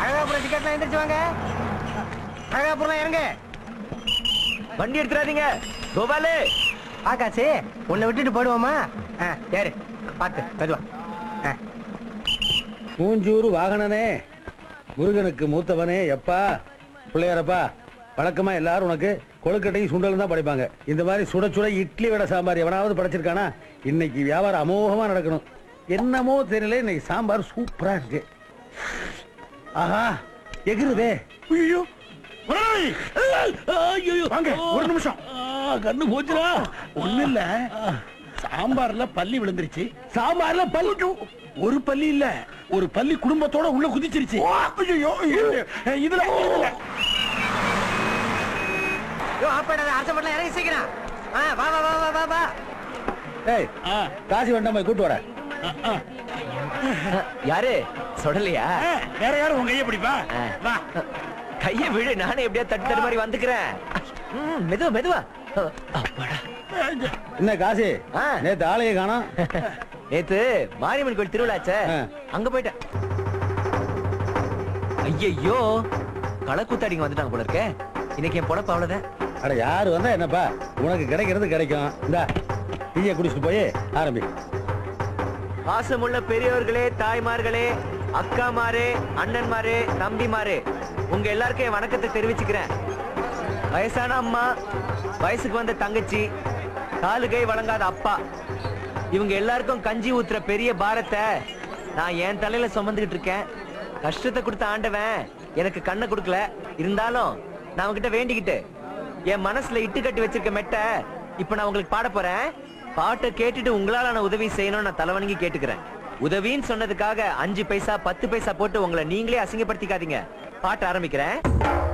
அழகாபுரம் டிக்கெட்லாம் எந்திரிச்சு வாங்க அழகாபுரம் இறங்க வண்டி எடுத்துறாதீங்க கோபாலு ஆகாசு உன்னை விட்டுட்டு போடுவோமா ஆ யாரு பார்த்து மெதுவா ஆ மூஞ்சூர் வாகனனே முருகனுக்கு மூத்தவனே எப்பா பிள்ளையாரப்பா வழக்கமா எல்லாரும் உனக்கு கொழுக்கட்டையும் சுண்டலும் தான் படைப்பாங்க இந்த மாதிரி சுட சுட இட்லி வடை சாம்பார் எவனாவது படைச்சிருக்கானா இன்னைக்கு வியாபாரம் அமோகமா நடக்கணும் என்னமோ தெரியல இன்னைக்கு சாம்பார் சூப்பரா இருக்கு ஆஹா எகிருதே ஐயோ வாங்க ஒரு நிமிஷம் கண்ணு போச்சுடா ஒண்ணு இல்ல சாம்பார்ல பல்லி விழுந்துருச்சு சாம்பார்ல பல்லு ஒரு பல்லி இல்ல ஒரு பல்லி குடும்பத்தோட உள்ள குதிச்சிருச்சு ஐயோ இதுல இதுல யோ ஆப்பாடாத அரச பண்ணலாம் இறங்கி சீக்கிரம் ஆ வா வா வா வா வா வா ஏய் ஆ, காசி வேண்டாம் போய் கூட்டு வர ஆ, ஆ. யாரு சொடலையா ஆ, வேற யாரும் உங்க கையை பிடிப்பா ஆ. வா கைய விடு நானே எப்படியா தட்டு தட்டு மாதிரி வந்துக்கிறேன் ம், மெதுவா மெதுவா அப்பாடா என்ன காசி ஆ. நேத்து ஆளையே காணோம் நேத்து மாரியம்மன் கோயில் திருவிழாச்சே ஆ. அங்க போயிட்டேன் ஐயையோ களக்கூத்தாடிங்க வந்துட்டாங்க போல இருக்கே இன்னைக்கு என் பொழப்பு அவ்வளவுதான் அட யாரு வந்தா என்னப்பா உனக்கு கிடைக்கிறது கிடைக்கும் இந்தா டீயை குடிச்சிட்டு போய் ஆரம்பி பாசமுள்ள பெரியவர்களே தாய்மார்களே அக்காமாரே அண்ணன்மாரே தம்பிமாரே உங்க எல்லாருக்கும் என் வணக்கத்தை தெரிவிச்சுக்கிறேன் வயசான அம்மா வயசுக்கு வந்த தங்கச்சி காலு கை வழங்காத அப்பா இவங்க எல்லாருக்கும் கஞ்சி ஊத்துற பெரிய பாரத்தை நான் என் தலையில சுமந்துகிட்டு இருக்கேன் கஷ்டத்தை கொடுத்த ஆண்டவன் எனக்கு கண்ணை கொடுக்கல இருந்தாலும் நான் அவங்கிட்ட வேண்டிக்கிட்டு என் மனசுல இட்டு கட்டி வச்சிருக்க மெட்டை இப்ப நான் உங்களுக்கு பாட போறேன் பாட்டை கேட்டுட்டு உங்களால நான் உதவி செய்யணும்னு நான் தலைவணங்கி கேட்டுக்கிறேன் உதவின்னு சொன்னதுக்காக அஞ்சு பைசா பத்து பைசா போட்டு உங்களை நீங்களே அசிங்கப்படுத்திக்காதீங்க பாட்டு ஆரம்பிக்கிறேன்